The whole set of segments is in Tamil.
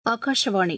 ஆகாஷவாணி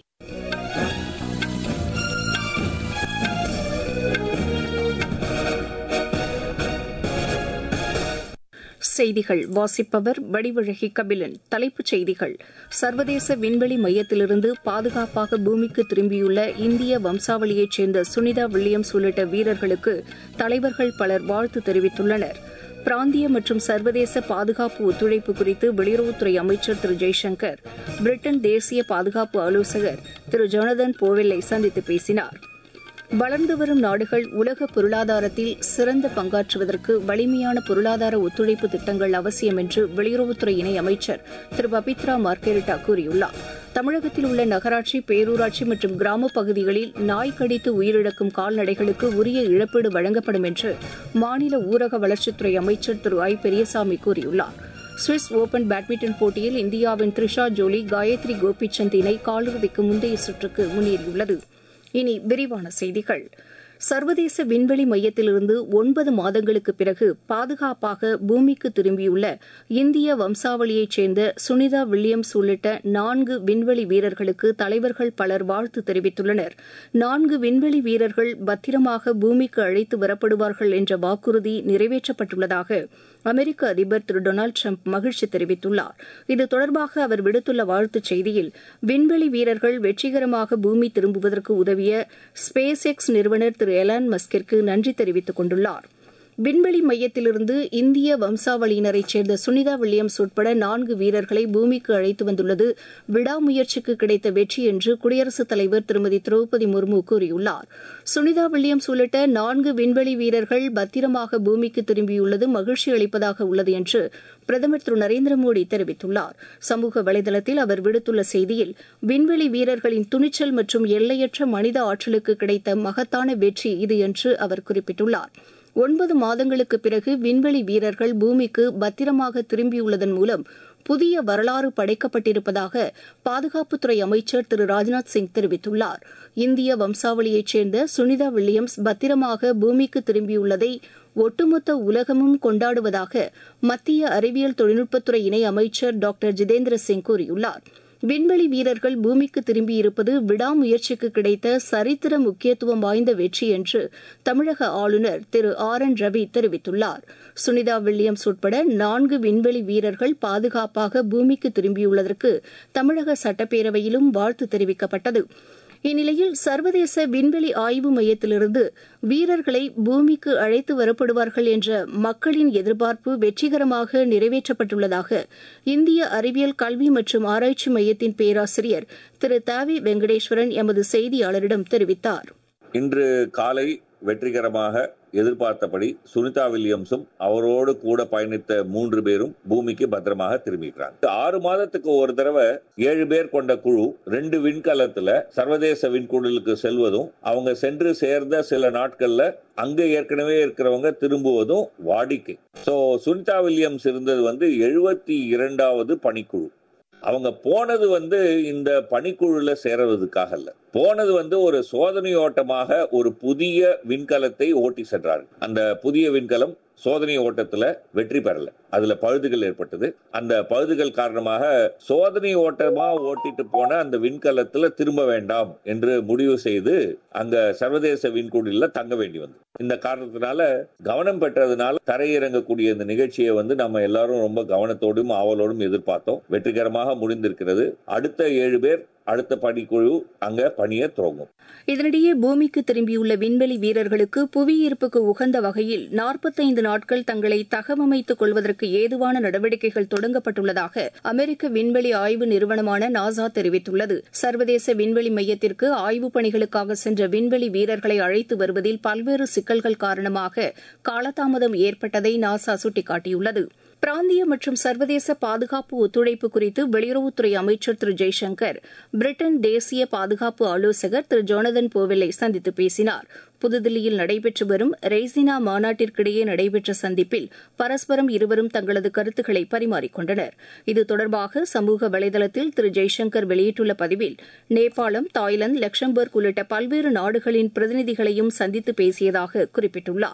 செய்திகள் வாசிப்பவர் வடிவழகி கபிலன் தலைப்புச் செய்திகள் சர்வதேச விண்வெளி மையத்திலிருந்து பாதுகாப்பாக பூமிக்கு திரும்பியுள்ள இந்திய வம்சாவளியைச் சேர்ந்த சுனிதா வில்லியம்ஸ் உள்ளிட்ட வீரர்களுக்கு தலைவர்கள் பலர் வாழ்த்து தெரிவித்துள்ளனர் பிராந்திய மற்றும் சர்வதேச பாதுகாப்பு ஒத்துழைப்பு குறித்து வெளியுறவுத்துறை அமைச்சர் திரு ஜெய்சங்கர் பிரிட்டன் தேசிய பாதுகாப்பு ஆலோசகர் திரு ஜொனதன் போவெல்லை சந்தித்து பேசினார் வளர்ந்து வரும் நாடுகள் உலக பொருளாதாரத்தில் சிறந்த பங்காற்றுவதற்கு வலிமையான பொருளாதார ஒத்துழைப்பு திட்டங்கள் அவசியம் என்று வெளியுறவுத்துறை இணை அமைச்சர் திரு பபித்ரா மார்கெரிட்டா கூறியுள்ளார் தமிழகத்தில் உள்ள நகராட்சி பேரூராட்சி மற்றும் கிராமப் பகுதிகளில் நாய் கடித்து உயிரிழக்கும் கால்நடைகளுக்கு உரிய இழப்பீடு வழங்கப்படும் என்று மாநில ஊரக வளர்ச்சித்துறை அமைச்சர் திரு ஐ பெரியசாமி கூறியுள்ளார் சுவிஸ் ஓபன் பேட்மிண்டன் போட்டியில் இந்தியாவின் த்ரிஷா ஜோலி காயத்ரி கோபிச்சந்த் இணை காலிறுதிக்கு முந்தைய சுற்றுக்கு முன்னேறியுள்ளது இனி விரிவான செய்திகள் சர்வதேச விண்வெளி மையத்திலிருந்து ஒன்பது மாதங்களுக்கு பிறகு பாதுகாப்பாக பூமிக்கு திரும்பியுள்ள இந்திய வம்சாவளியைச் சேர்ந்த சுனிதா வில்லியம்ஸ் உள்ளிட்ட நான்கு விண்வெளி வீரர்களுக்கு தலைவர்கள் பலர் வாழ்த்து தெரிவித்துள்ளனர் நான்கு விண்வெளி வீரர்கள் பத்திரமாக பூமிக்கு அழைத்து வரப்படுவார்கள் என்ற வாக்குறுதி நிறைவேற்றப்பட்டுள்ளதாக அமெரிக்க அதிபர் திரு டொனால்டு ட்ரம்ப் மகிழ்ச்சி தெரிவித்துள்ளார் இது தொடர்பாக அவர் விடுத்துள்ள வாழ்த்துச் செய்தியில் விண்வெளி வீரர்கள் வெற்றிகரமாக பூமி திரும்புவதற்கு உதவிய ஸ்பேஸ் எக்ஸ் நிறுவனர் திரு எலான் மஸ்கிற்கு நன்றி தெரிவித்துக் கொண்டுள்ளார் விண்வெளி மையத்திலிருந்து இந்திய வம்சாவளியினரைச் சேர்ந்த சுனிதா வில்லியம்ஸ் உட்பட நான்கு வீரர்களை பூமிக்கு அழைத்து வந்துள்ளது விடாமுயற்சிக்கு கிடைத்த வெற்றி என்று குடியரசுத் தலைவர் திருமதி திரௌபதி முர்மு கூறியுள்ளார் சுனிதா வில்லியம்ஸ் உள்ளிட்ட நான்கு விண்வெளி வீரர்கள் பத்திரமாக பூமிக்கு திரும்பியுள்ளது மகிழ்ச்சி அளிப்பதாக உள்ளது என்று பிரதமர் திரு நரேந்திர மோடி தெரிவித்துள்ளார் சமூக வலைதளத்தில் அவர் விடுத்துள்ள செய்தியில் விண்வெளி வீரர்களின் துணிச்சல் மற்றும் எல்லையற்ற மனித ஆற்றலுக்கு கிடைத்த மகத்தான வெற்றி இது என்று அவர் குறிப்பிட்டுள்ளார் ஒன்பது மாதங்களுக்கு பிறகு விண்வெளி வீரர்கள் பூமிக்கு பத்திரமாக திரும்பியுள்ளதன் மூலம் புதிய வரலாறு படைக்கப்பட்டிருப்பதாக பாதுகாப்புத்துறை அமைச்சர் திரு ராஜ்நாத் சிங் தெரிவித்துள்ளார் இந்திய வம்சாவளியைச் சேர்ந்த சுனிதா வில்லியம்ஸ் பத்திரமாக பூமிக்கு திரும்பியுள்ளதை ஒட்டுமொத்த உலகமும் கொண்டாடுவதாக மத்திய அறிவியல் தொழில்நுட்பத்துறை இணை அமைச்சர் டாக்டர் ஜிதேந்திர சிங் கூறியுள்ளார் விண்வெளி வீரர்கள் பூமிக்கு திரும்பியிருப்பது விடாமுயற்சிக்கு கிடைத்த சரித்திர முக்கியத்துவம் வாய்ந்த வெற்றி என்று தமிழக ஆளுநர் திரு ஆர் என் ரவி தெரிவித்துள்ளார் சுனிதா வில்லியம்ஸ் உட்பட நான்கு விண்வெளி வீரர்கள் பாதுகாப்பாக பூமிக்கு திரும்பியுள்ளதற்கு தமிழக சட்டப்பேரவையிலும் வாழ்த்து தெரிவிக்கப்பட்டது இந்நிலையில் சர்வதேச விண்வெளி ஆய்வு மையத்திலிருந்து வீரர்களை பூமிக்கு அழைத்து வரப்படுவார்கள் என்ற மக்களின் எதிர்பார்ப்பு வெற்றிகரமாக நிறைவேற்றப்பட்டுள்ளதாக இந்திய அறிவியல் கல்வி மற்றும் ஆராய்ச்சி மையத்தின் பேராசிரியர் திரு தாவி வெங்கடேஸ்வரன் எமது செய்தியாளரிடம் தெரிவித்தார் இன்று காலை வெற்றிகரமாக எதிர்பார்த்தபடி சுனிதா வில்லியம்ஸும் அவரோடு கூட பயணித்த மூன்று பேரும் பூமிக்கு பத்திரமாக திரும்பிக்கிறாங்க ஆறு மாதத்துக்கு ஒரு தடவை ஏழு பேர் கொண்ட குழு ரெண்டு விண்கலத்துல சர்வதேச விண்குழலுக்கு செல்வதும் அவங்க சென்று சேர்ந்த சில நாட்கள்ல அங்க ஏற்கனவே இருக்கிறவங்க திரும்புவதும் வாடிக்கை சோ சுனிதா வில்லியம்ஸ் இருந்தது வந்து எழுபத்தி இரண்டாவது பணிக்குழு அவங்க போனது வந்து இந்த பணிக்குழுல சேருவதற்காக அல்ல போனது வந்து ஒரு சோதனை ஓட்டமாக ஒரு புதிய விண்கலத்தை ஓட்டி சென்றார்கள் அந்த புதிய விண்கலம் சோதனை ஓட்டத்துல வெற்றி பெறல அதுல பழுதுகள் ஏற்பட்டது அந்த பழுதுகள் காரணமாக சோதனை ஓட்டமா ஓட்டிட்டு போன அந்த விண்கலத்துல திரும்ப வேண்டாம் என்று முடிவு செய்து அங்க சர்வதேச விண்குடில தங்க வேண்டி வந்தது இந்த காரணத்தினால கவனம் பெற்றதுனால தரையிறங்கக்கூடிய இந்த நிகழ்ச்சியை வந்து நம்ம எல்லாரும் ரொம்ப கவனத்தோடும் ஆவலோடும் எதிர்பார்த்தோம் வெற்றிகரமாக முடிந்திருக்கிறது அடுத்த ஏழு பேர் அடுத்த பணிக்குழு அங்க பணியை துவங்கும் இதனிடையே பூமிக்கு திரும்பியுள்ள விண்வெளி வீரர்களுக்கு புவியீர்ப்புக்கு உகந்த வகையில் நாற்பத்தைந்து நாட்கள் தங்களை தகவமைத்துக் கொள்வதற்கு ஏதுவான நடவடிக்கைகள் தொடங்கப்பட்டுள்ளதாக அமெரிக்க விண்வெளி ஆய்வு நிறுவனமான நாசா தெரிவித்துள்ளது சர்வதேச விண்வெளி மையத்திற்கு ஆய்வுப் பணிகளுக்காக சென்ற விண்வெளி வீரர்களை அழைத்து வருவதில் பல்வேறு சிக்கல்கள் காரணமாக காலதாமதம் ஏற்பட்டதை நாசா சுட்டிக்காட்டியுள்ளது பிராந்திய மற்றும் சர்வதேச பாதுகாப்பு ஒத்துழைப்பு குறித்து வெளியுறவுத்துறை அமைச்சர் திரு ஜெய்சங்கர் பிரிட்டன் தேசிய பாதுகாப்பு ஆலோசகர் திரு ஜோனதன் போவெல்லை சந்தித்து பேசினார் புதுதில்லியில் நடைபெற்று வரும் ரெய்சினா மாநாட்டிற்கிடையே நடைபெற்ற சந்திப்பில் பரஸ்பரம் இருவரும் தங்களது கருத்துக்களை பரிமாறிக்கொண்டனர் இது தொடர்பாக சமூக வலைதளத்தில் திரு ஜெய்சங்கர் வெளியிட்டுள்ள பதிவில் நேபாளம் தாய்லாந்து லக்சம்பர்க் உள்ளிட்ட பல்வேறு நாடுகளின் பிரதிநிதிகளையும் சந்தித்து பேசியதாக குறிப்பிட்டுள்ளார்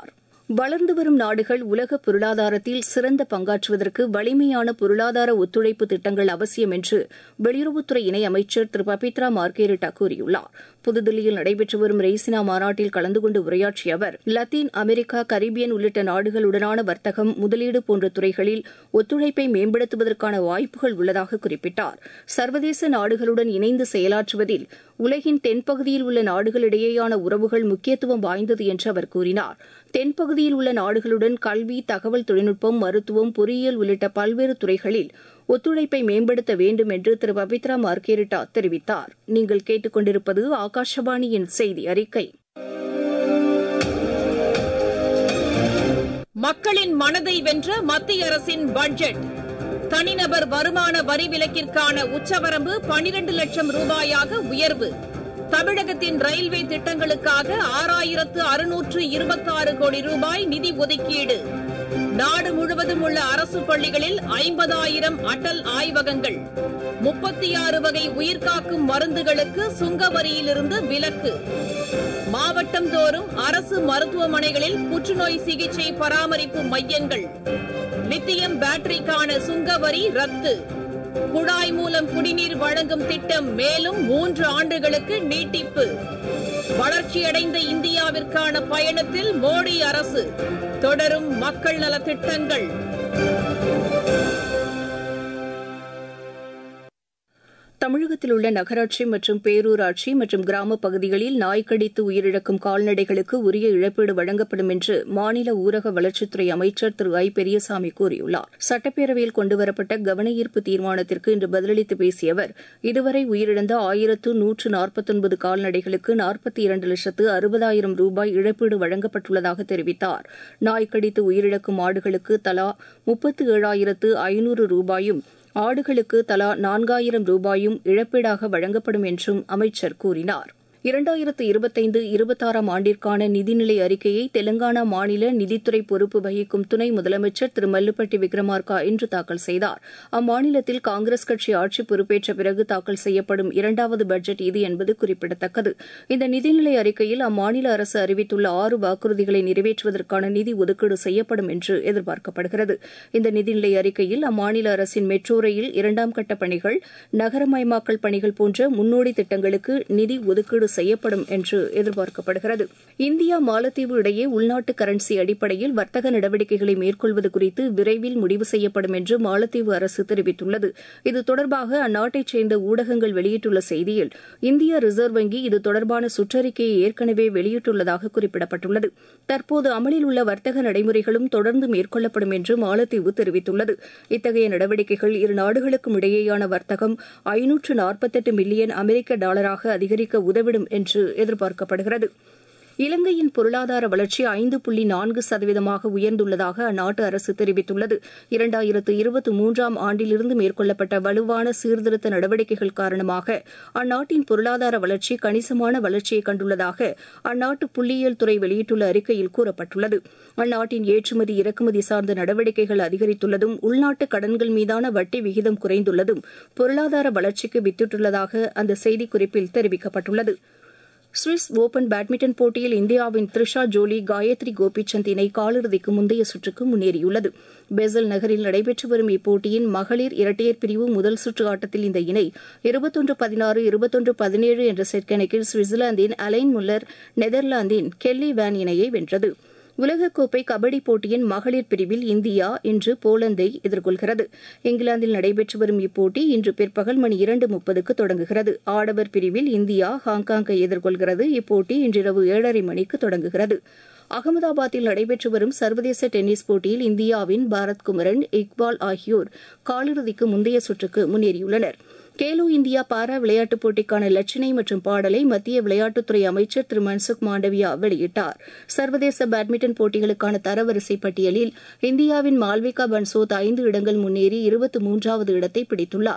வளர்ந்து வரும் நாடுகள் உலக பொருளாதாரத்தில் சிறந்த பங்காற்றுவதற்கு வலிமையான பொருளாதார ஒத்துழைப்பு திட்டங்கள் அவசியம் என்று வெளியுறவுத்துறை இணையமைச்சர் திரு பபித்ரா மார்கேரிட்டா கூறியுள்ளார் புதுதில்லியில் நடைபெற்று வரும் ரெய்சினா மாநாட்டில் கலந்து கொண்டு உரையாற்றிய அவர் லத்தீன் அமெரிக்கா கரீபியன் உள்ளிட்ட நாடுகளுடனான வர்த்தகம் முதலீடு போன்ற துறைகளில் ஒத்துழைப்பை மேம்படுத்துவதற்கான வாய்ப்புகள் உள்ளதாக குறிப்பிட்டார் சர்வதேச நாடுகளுடன் இணைந்து செயலாற்றுவதில் உலகின் தென்பகுதியில் உள்ள நாடுகளிடையேயான உறவுகள் முக்கியத்துவம் வாய்ந்தது என்று அவர் கூறினார் தென்பகுதியில் உள்ள நாடுகளுடன் கல்வி தகவல் தொழில்நுட்பம் மருத்துவம் பொறியியல் உள்ளிட்ட பல்வேறு துறைகளில் ஒத்துழைப்பை மேம்படுத்த வேண்டும் என்று திரு பபித்ரா மார்கேரிட்டா தெரிவித்தார் நீங்கள் கேட்டுக்கொண்டிருப்பது ஆகாஷவாணியின் செய்தி அறிக்கை மக்களின் மனதை வென்ற மத்திய அரசின் பட்ஜெட் தனிநபர் வருமான வரி விலக்கிற்கான உச்சவரம்பு பனிரண்டு லட்சம் ரூபாயாக உயர்வு தமிழகத்தின் ரயில்வே திட்டங்களுக்காக ஆறாயிரத்து அறுநூற்று இருபத்தாறு கோடி ரூபாய் நிதி ஒதுக்கீடு நாடு முழுவதும் உள்ள அரசு பள்ளிகளில் ஐம்பதாயிரம் அடல் ஆய்வகங்கள் முப்பத்தி ஆறு வகை உயிர்காக்கும் மருந்துகளுக்கு சுங்க வரியிலிருந்து விலக்கு மாவட்டம் தோறும் அரசு மருத்துவமனைகளில் புற்றுநோய் சிகிச்சை பராமரிப்பு மையங்கள் லித்தியம் பேட்டரிக்கான சுங்க வரி ரத்து குழாய் மூலம் குடிநீர் வழங்கும் திட்டம் மேலும் மூன்று ஆண்டுகளுக்கு நீட்டிப்பு வளர்ச்சியடைந்த இந்தியாவிற்கான பயணத்தில் மோடி அரசு தொடரும் மக்கள் நலத் திட்டங்கள் தமிழகத்தில் உள்ள நகராட்சி மற்றும் பேரூராட்சி மற்றும் கிராமப் பகுதிகளில் நாய்க்கடித்து உயிரிழக்கும் கால்நடைகளுக்கு உரிய இழப்பீடு வழங்கப்படும் என்று மாநில ஊரக வளர்ச்சித்துறை அமைச்சர் திரு ஐ பெரியசாமி கூறியுள்ளார் சட்டப்பேரவையில் கொண்டுவரப்பட்ட கவன ஈர்ப்பு தீர்மானத்திற்கு இன்று பதிலளித்து பேசிய அவர் இதுவரை உயிரிழந்த ஆயிரத்து நூற்று நாற்பத்தொன்பது கால்நடைகளுக்கு நாற்பத்தி இரண்டு லட்சத்து அறுபதாயிரம் ரூபாய் இழப்பீடு வழங்கப்பட்டுள்ளதாக தெரிவித்தார் நாய்க்கடித்து உயிரிழக்கும் மாடுகளுக்கு தலா முப்பத்து ஏழாயிரத்து ஐநூறு ரூபாயும் ஆடுகளுக்கு தலா நான்காயிரம் ரூபாயும் இழப்பீடாக வழங்கப்படும் என்றும் அமைச்சர் கூறினார் இரண்டாயிரத்து இருபத்தைந்து இருபத்தாறாம் ஆண்டிற்கான நிதிநிலை அறிக்கையை தெலங்கானா மாநில நிதித்துறை பொறுப்பு வகிக்கும் துணை முதலமைச்சர் திரு மல்லுப்பட்டி விக்ரமார்கா இன்று தாக்கல் செய்தார் அம்மாநிலத்தில் காங்கிரஸ் கட்சி ஆட்சி பொறுப்பேற்ற பிறகு தாக்கல் செய்யப்படும் இரண்டாவது பட்ஜெட் இது என்பது குறிப்பிடத்தக்கது இந்த நிதிநிலை அறிக்கையில் அம்மாநில அரசு அறிவித்துள்ள ஆறு வாக்குறுதிகளை நிறைவேற்றுவதற்கான நிதி ஒதுக்கீடு செய்யப்படும் என்று எதிர்பார்க்கப்படுகிறது இந்த நிதிநிலை அறிக்கையில் அம்மாநில அரசின் மெட்ரோ ரயில் இரண்டாம் கட்ட பணிகள் நகரமயமாக்கல் பணிகள் போன்ற முன்னோடி திட்டங்களுக்கு நிதி ஒதுக்கீடு செய்யப்படும் என்று எதிர்பார்க்கப்படுகிறது இந்தியா மாலத்தீவு இடையே உள்நாட்டு கரன்சி அடிப்படையில் வர்த்தக நடவடிக்கைகளை மேற்கொள்வது குறித்து விரைவில் முடிவு செய்யப்படும் என்று மாலத்தீவு அரசு தெரிவித்துள்ளது இது தொடர்பாக அந்நாட்டைச் சேர்ந்த ஊடகங்கள் வெளியிட்டுள்ள செய்தியில் இந்திய ரிசர்வ் வங்கி இது தொடர்பான சுற்றறிக்கையை ஏற்கனவே வெளியிட்டுள்ளதாக குறிப்பிடப்பட்டுள்ளது தற்போது அமலில் உள்ள வர்த்தக நடைமுறைகளும் தொடர்ந்து மேற்கொள்ளப்படும் என்று மாலத்தீவு தெரிவித்துள்ளது இத்தகைய நடவடிக்கைகள் இரு நாடுகளுக்கும் இடையேயான வர்த்தகம் ஐநூற்று நாற்பத்தெட்டு மில்லியன் அமெரிக்க டாலராக அதிகரிக்க உதவிடும் என்று எதிர்பார்க்கப்படுகிறது இலங்கையின் பொருளாதார வளர்ச்சி ஐந்து புள்ளி நான்கு சதவீதமாக உயர்ந்துள்ளதாக அந்நாட்டு அரசு தெரிவித்துள்ளது இரண்டாயிரத்து இருபத்தி மூன்றாம் ஆண்டிலிருந்து மேற்கொள்ளப்பட்ட வலுவான சீர்திருத்த நடவடிக்கைகள் காரணமாக அந்நாட்டின் பொருளாதார வளர்ச்சி கணிசமான வளர்ச்சியை கண்டுள்ளதாக அந்நாட்டு புள்ளியியல் துறை வெளியிட்டுள்ள அறிக்கையில் கூறப்பட்டுள்ளது அந்நாட்டின் ஏற்றுமதி இறக்குமதி சார்ந்த நடவடிக்கைகள் அதிகரித்துள்ளதும் உள்நாட்டு கடன்கள் மீதான வட்டி விகிதம் குறைந்துள்ளதும் பொருளாதார வளர்ச்சிக்கு வித்திட்டுள்ளதாக அந்த செய்திக்குறிப்பில் தெரிவிக்கப்பட்டுள்ளது சுவிஸ் ஓபன் பேட்மிண்டன் போட்டியில் இந்தியாவின் த்ரிஷா ஜோலி காயத்ரி கோபிச்சந்த் இணை காலிறுதிக்கு முந்தைய சுற்றுக்கு முன்னேறியுள்ளது பெசல் நகரில் நடைபெற்று வரும் இப்போட்டியின் மகளிர் இரட்டையர் பிரிவு முதல் சுற்று ஆட்டத்தில் இந்த இணை இருபத்தொன்று பதினாறு இருபத்தொன்று பதினேழு என்ற செட் கணக்கில் சுவிட்சர்லாந்தின் அலைன் முல்லர் நெதர்லாந்தின் கெல்லி வேன் இணையை வென்றது உலகக்கோப்பை கபடி போட்டியின் மகளிர் பிரிவில் இந்தியா இன்று போலந்தை எதிர்கொள்கிறது இங்கிலாந்தில் நடைபெற்று வரும் இப்போட்டி இன்று பிற்பகல் மணி இரண்டு முப்பதுக்கு தொடங்குகிறது ஆடவர் பிரிவில் இந்தியா ஹாங்காங்கை எதிர்கொள்கிறது இப்போட்டி இன்றிரவு ஏழரை மணிக்கு தொடங்குகிறது அகமதாபாத்தில் நடைபெற்று வரும் சர்வதேச டென்னிஸ் போட்டியில் இந்தியாவின் பாரத் குமரன் இக்பால் ஆகியோர் காலிறுதிக்கு முந்தைய சுற்றுக்கு முன்னேறியுள்ளனா் கேலோ இந்தியா பாரா விளையாட்டுப் போட்டிக்கான லட்சணை மற்றும் பாடலை மத்திய விளையாட்டுத்துறை அமைச்சர் திரு மன்சுக் மாண்டவியா வெளியிட்டார் சர்வதேச பேட்மிண்டன் போட்டிகளுக்கான தரவரிசை பட்டியலில் இந்தியாவின் மால்விகா பன்சோத் ஐந்து இடங்கள் முன்னேறி இருபத்தி மூன்றாவது இடத்தை பிடித்துள்ளார்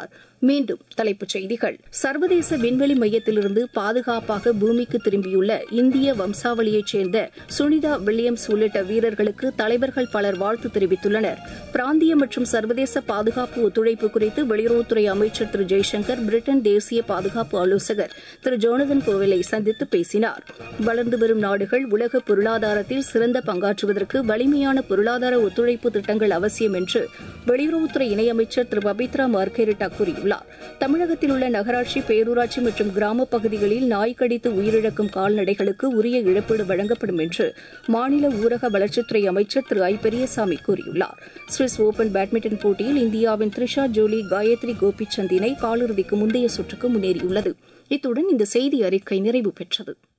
மீண்டும் தலைப்புச் செய்திகள் சர்வதேச விண்வெளி மையத்திலிருந்து பாதுகாப்பாக பூமிக்கு திரும்பியுள்ள இந்திய வம்சாவளியைச் சேர்ந்த சுனிதா வில்லியம்ஸ் உள்ளிட்ட வீரர்களுக்கு தலைவர்கள் பலர் வாழ்த்து தெரிவித்துள்ளனர் பிராந்திய மற்றும் சர்வதேச பாதுகாப்பு ஒத்துழைப்பு குறித்து வெளியுறவுத்துறை அமைச்சர் திரு ஜெய்சங்கர் பிரிட்டன் தேசிய பாதுகாப்பு ஆலோசகர் திரு ஜோனதன் கோவிலை சந்தித்து பேசினார் வளர்ந்து வரும் நாடுகள் உலக பொருளாதாரத்தில் சிறந்த பங்காற்றுவதற்கு வலிமையான பொருளாதார ஒத்துழைப்பு திட்டங்கள் அவசியம் என்று வெளியுறவுத்துறை இணையமைச்சர் திரு பபித்ரா மார்கெரிட்டா கூறியுள்ளார் தமிழகத்தில் உள்ள நகராட்சி பேரூராட்சி மற்றும் கிராமப் பகுதிகளில் நாய் கடித்து உயிரிழக்கும் கால்நடைகளுக்கு உரிய இழப்பீடு வழங்கப்படும் என்று மாநில ஊரக வளர்ச்சித்துறை அமைச்சர் திரு ஐ பெரியசாமி கூறியுள்ளார் சுவிஸ் ஓபன் பேட்மிண்டன் போட்டியில் இந்தியாவின் த்ரிஷா ஜோலி காயத்ரி கோபிச்சந்த் இணை காலிறுதிக்கு முந்தைய சுற்றுக்கு முன்னேறியுள்ளது இத்துடன் இந்த செய்தி அறிக்கை நிறைவு பெற்றது